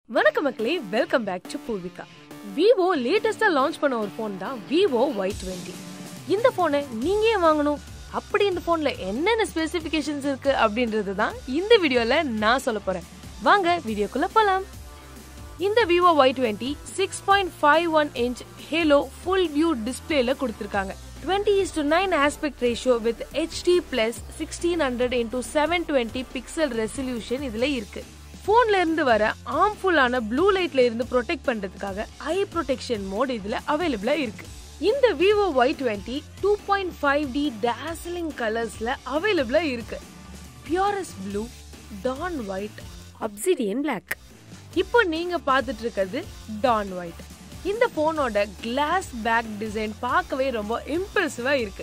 வணக்கம் மக்களே welcome back to Poorvika Vivo லேட்டஸ்டா லான்ச் பண்ண ஒரு ஃபோன் தான் விவோ ஒய் டுவெண்ட்டி இந்த ஃபோனை நீங்க ஏன் வாங்கணும் அப்படி இந்த ஃபோன்ல என்னென்ன ஸ்பெசிஃபிகேஷன்ஸ் இருக்கு அப்படின்றது தான் இந்த வீடியோல நான் சொல்ல போறேன் வாங்க வீடியோக்குள்ள போலாம் இந்த Vivo Y twenty six point five one inch halo full view டிஸ்பிளேல கொடுத்துருக்காங்க twenty is to nine aspect ratio with HD plus sixteen hundred into seven twenty pixel resolution இதுல இருக்கு போன்ல இருந்து வர ஆர்ம்ஃபுல்லான ப்ளூ லைட்ல இருந்து ப்ரொடெக்ட் பண்றதுக்காக ஐ ப்ரொடெக்ஷன் மோட் இதுல அவைலபிளா இருக்கு இந்த Vivo Y twenty two point five D dazzling கலர்ஸ்ல அவைலபிளா இருக்கு purist blue dawn white obsidian black இப்போ நீங்க பார்த்துட்டு இருக்கிறது டான் ஒயிட் இந்த போனோட கிளாஸ் பேக் டிசைன் பார்க்கவே ரொம்ப இம்ப்ரெசிவா இருக்கு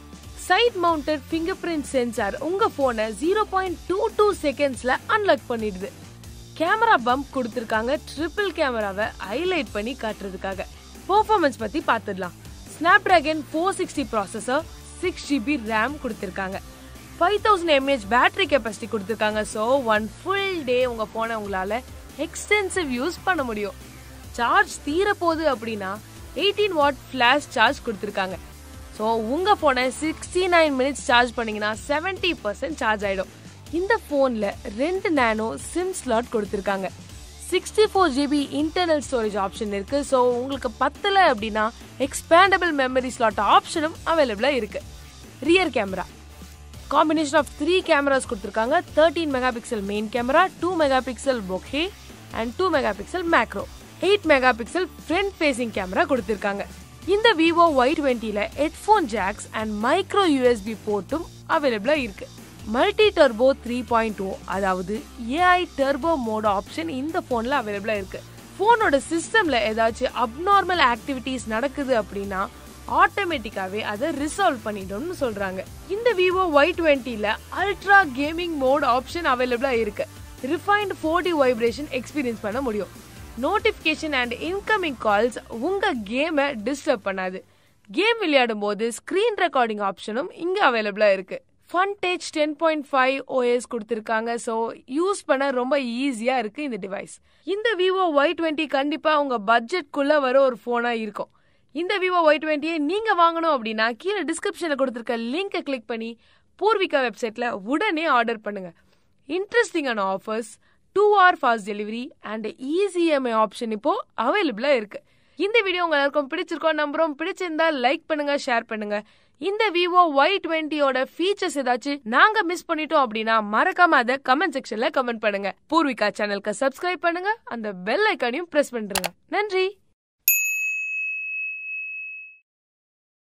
side mounted fingerprint sensor உங்க போனை ஜீரோ பாயிண்ட் டூ டூ செகண்ட்ஸ்ல அன்லாக் பண்ணிடுது கேமரா பம்ப் கொடுத்துருக்காங்க ட்ரிபிள் கேமராவை ஹைலைட் பண்ணி காட்டுறதுக்காக பெர்ஃபார்மன்ஸ் பத்தி பார்த்துடலாம் snapdragon four sixty processor six GB RAM கொடுத்துருக்காங்க five thousand mAh battery capacity கொடுத்துருக்காங்க ஸோ ஒன் ஃபுல் டே உங்க போனை உங்களால எக்ஸ்டென்சிவ் யூஸ் பண்ண முடியும் சார்ஜ் தீர போகுது அப்படின்னா எயிட்டீன் வாட் ஃபிளாஷ் சார்ஜ் கொடுத்துருக்காங்க ஸோ உங்க போனை சிக்ஸ்டி நைன் மினிட்ஸ் சார்ஜ் பண்ணீங்கன்னா செவன்டி பர்சன்ட் சார்ஜ் ஆயிடும் இந்த போன்ல ரெண்டு நேனோ சிம் ஸ்லாட் கொடுத்துருக்காங்க sixty four GB internal storage option இருக்கு ஸோ உங்களுக்கு பத்தல அப்படின்னா எக்ஸ்பேண்டபிள் மெமரி ஸ்லாட் ஆப்ஷனும் அவைலபிளா இருக்கு rear camera combination of three cameras கொடுத்துருக்காங்க thirteen megapixel main camera two megapixel bokeh and two megapixel macro eight megapixel front facing camera கொடுத்துருக்காங்க இந்த விவோ ஒய் டுவெண்ட்டில headphone jacks and micro USB போர்ட்டும் அவைலபிளா இருக்கு multi turbo three point O அதாவது AI turbo mode option இந்த போன்ல அவைலபிளா இருக்கு போனோட சிஸ்டம்ல ஏதாச்சும் அப்நார்மல் ஆக்டிவிட்டிஸ் நடக்குது அப்படின்னா ஆட்டோமேட்டிக்காவே அதை ரிசால்வ் பண்ணிடும்னு சொல்றாங்க இந்த விவோ ஒய் டுவெண்ட்டில அல்ட்ரா கேமிங் மோட் ஆப்ஷன் அவைலபிளா இருக்கு ரிஃபைன்ட் ஃபோர்டி வைப்ரேஷன் எக்ஸ்பீரியன்ஸ் பண்ண முடியும் நோட்டிபிகேஷன் அண்ட் இன்கமிங் கால்ஸ் உங்க கேமை டிஸ்டர்ப் பண்ணாது கேம் விளையாடும் போது ஸ்கிரீன் ரெக்கார்டிங் ஆப்ஷனும் இங்க அவைலபிளா இருக்கு Funtouch ten point five OS கொடுத்துருக்காங்க ஸோ யூஸ் பண்ண ரொம்ப ஈஸியா இருக்கு இந்த டிவைஸ் இந்த விவோ ஒய் டுவெண்ட்டி கண்டிப்பா உங்க பட்ஜெட்குள்ள வர ஒரு போனா இருக்கும் இந்த விவோ ஒய் டுவெண்ட்டியை நீங்க வாங்கணும் அப்படின்னா கீழே டிஸ்கிரிப்ஷன்ல கொடுத்துருக்க லிங்கை கிளிக் பண்ணி பூர்விகா வெப்சைட்ல உடனே ஆர்டர் பண்ணுங்க இன்ட்ரெஸ்டிங்கான offers two hour fast delivery and easy EMI option இப்போ அவைலபிளா இருக்கு இந்த வீடியோ உங்க எல்லாருக்கும் பிடிச்சிருக்கோம் நம்புறோம் பிடிச்சிருந்தா லைக் பண்ணுங்க ஷேர் பண்ணுங்க இந்த விவோ ஒய் டுவெண்ட்டியோட ஃபீச்சர்ஸ் ஏதாச்சும் நாங்க மிஸ் பண்ணிட்டோம் அப்படின்னா மறக்காம அதை கமெண்ட் செக்ஷன்ல கமெண்ட் பண்ணுங்க பூர்விகா சேனலுக்கு சப்ஸ்கிரைப் பண்ணுங்க அந்த பெல் ஐக்கானையும் பிரஸ் பண்ணுங்க நன்றி